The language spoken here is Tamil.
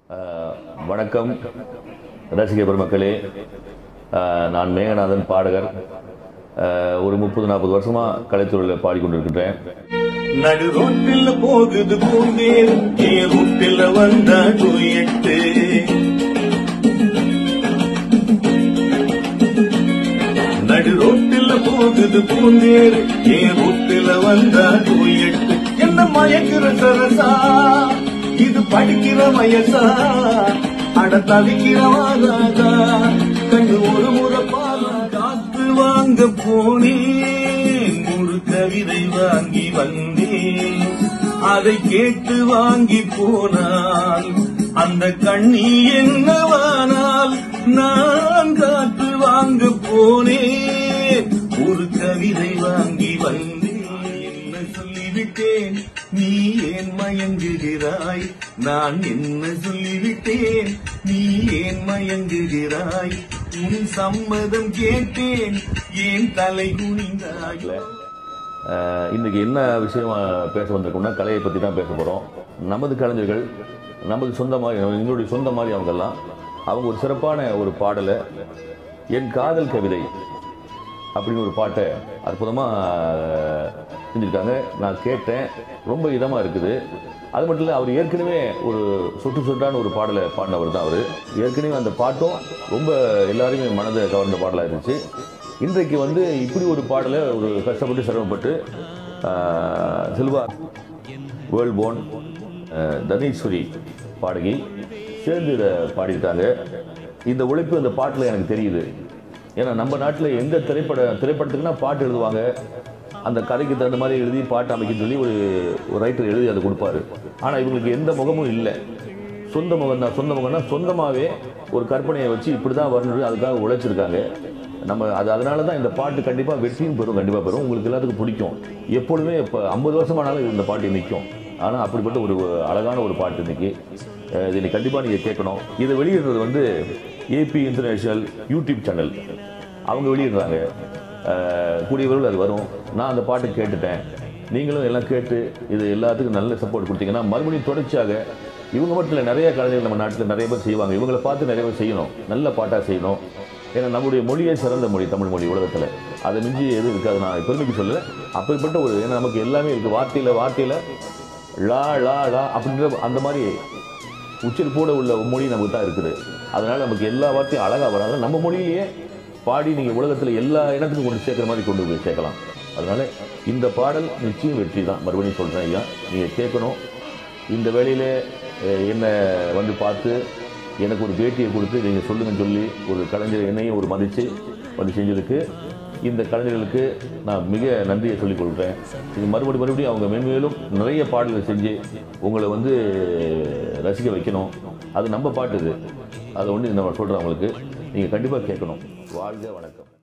அஹ், வணக்கம் ரசிக பெருமக்களே அஹ், நான் மேகநாதன் பாடகர் அஹ், ஒரு முப்பது நாற்பது வருஷமா கலைத்துறையில் பாடிக்கொண்டிருக்கின்றேன் நடு ரோட்டில் போகுது பூந்தேர் ஏ ரூட்டில் வந்தா டூயட்டு நடு ரோட்டில் போகுது பூந்தேர் ஏ ரூட்டில் வந்தா டூயட்டு என்ன மயக்கிற சரசா இது படிக்கிற வயசா அட தவிக்கிற வாராதா கண்ணு ஒரு முறை பாலா காத்து வாங்க போனேன் ஒரு கவிதை வாங்கி வந்தேன் அதை கேட்டு வாங்கி போனால் அந்த கண்ணி என்னவானால் நான் காத்து வாங்க போனேன் ஒரு கவிதை வாங்கி வந்தேன் என்ன சொல்லிவிட்டேன் நீ ஏன் மயங்குகிறாய் நான் என்ன சொல்லிவிட்டேன் நீ ஏன் மயங்குகிறாய் உன் சம்மதம் கேட்டேன் ஏன் தலை குனிந்தாய் அஹ், இன்னைக்கு என்ன விஷயம் பேச வந்திருக்கோம்னா கலையை பற்றி தான் பேச போகிறோம் நமது கலைஞர்கள் நமது சொந்த மாதிரி எங்களுடைய சொந்த மாதிரி அவங்கெல்லாம் அவங்க ஒரு சிறப்பான ஒரு பாடலை என் காதல் கவிதை அப்படின்னு ஒரு பாட்டை அற்புதமாக செஞ்சுருக்காங்க நான் கேட்டேன் ரொம்ப இதமாக இருக்குது அது மட்டும் இல்லை அவர் ஏற்கனவே ஒரு சுட்டு சுட்டான ஒரு பாடலை பாடினவர் தான் அவர் ஏற்கனவே அந்த பாட்டும் ரொம்ப எல்லாருமே மனதை கவர்ந்த பாடலாக இருந்துச்சு இன்றைக்கு வந்து இப்படி ஒரு பாடலை ஒரு கஷ்டப்பட்டு சிரமப்பட்டு ஆஹ், சில்வா வேர்ல்ட் போன் தனீஸ்வரி பாடகி சேர்ந்து இதை பாடியிருக்காங்க இந்த உழைப்பு இந்த பாட்டில் எனக்கு தெரியுது ஏன்னா நம்ம நாட்டில் எந்த திரைப்பட திரைப்படத்துக்குன்னா பாட்டு எழுதுவாங்க அந்த கதைக்கு தகுந்த மாதிரி எழுதி பாட்டு அமைக்கன்னு சொல்லி ஒரு ஒரு ரைட்டர் எழுதி அதை கொடுப்பாரு ஆனால் இவங்களுக்கு எந்த முகமும் இல்லை சொந்த முகம் தான் சொந்த முகம்னா சொந்தமாகவே ஒரு கற்பனையை வச்சு இப்படி தான் வரணும் அதுக்காக உழைச்சிருக்காங்க நம்ம அது அதனால தான் இந்த பாட்டு கண்டிப்பாக வெற்றியும் பெறும் கண்டிப்பாக பெறும் உங்களுக்கு எல்லாத்துக்கும் பிடிக்கும் எப்பொழுதுமே இப்போ ஐம்பது வருஷமானாலும் இந்த பாட்டு நிற்கும் ஆனால் அப்படிப்பட்ட ஒரு அழகான ஒரு பாட்டு இன்னைக்கு அஹ் இது இன்னைக்கு கண்டிப்பாக நீங்கள் கேட்கணும் இதை வெளியிடுறது வந்து ஏபி இன்டர்நேஷனல் யூடியூப் சேனல் அவங்க வெளியிடுறாங்க அஹ் கூடிய விரைவில் அது வரும் நான் அந்த பாட்டு கேட்டுட்டேன் நீங்களும் எல்லாம் கேட்டு இது எல்லாத்துக்கும் நல்ல சப்போர்ட் கொடுத்தீங்கன்னா மறுபடியும் தொடர்ச்சியாக இவங்க மட்டும் இல்லை நிறைய கலைஞர்கள் நம்ம நாட்டில் நிறைய பேர் செய்வாங்க இவங்களை பார்த்து நிறைய பேர் செய்யணும் நல்ல பாட்டாக செய்யணும் ஏன்னா நம்முடைய மொழியே சிறந்த மொழி தமிழ் மொழி உலகத்தில் அதை மிஞ்சி எதுவும் இருக்காது நான் பெருமைக்கு சொல்லல அப்படிப்பட்ட ஒரு ஏன்னா நமக்கு எல்லாமே இருக்குது வார்த்தையில் வார்த்தையில் லா லா லா அப்படின்ற அந்த மாதிரி உச்சரிப்போட உள்ள மொழி நமக்கு தான் இருக்குது அதனால நமக்கு எல்லா வார்த்தையும் அழகாக வராது நம்ம மொழியிலேயே பாடி நீங்கள் உலகத்தில் எல்லா இடத்துக்கும் கொண்டு சேர்க்குற மாதிரி கொண்டு போய் சேர்க்கலாம் அதனால இந்த பாடல் நிச்சயம் வெற்றி தான் மறுபடியும் சொல்கிறேன் ஐயா நீங்கள் கேட்கணும் இந்த வேளையில் என்னை வந்து பார்த்து எனக்கு ஒரு பேட்டியை கொடுத்து நீங்கள் சொல்லுங்கன்னு சொல்லி ஒரு கலைஞர் என்னையும் ஒரு மதித்து வந்து செஞ்சதுக்கு இந்த கலைஞர்களுக்கு நான் மிக நன்றியை சொல்லிக் கொள்கிறேன் இது மறுபடியும் மறுபடியும் அவங்க மென்மேலும் நிறைய பாடல்கள் செஞ்சு உங்களை வந்து ரசிக்க வைக்கணும் அது நம்ம பாட்டு இது அதை ஒன்று நம்ம சொல்கிறேன் அவங்களுக்கு நீங்கள் கண்டிப்பாக கேட்கணும் வாழ்க வணக்கம்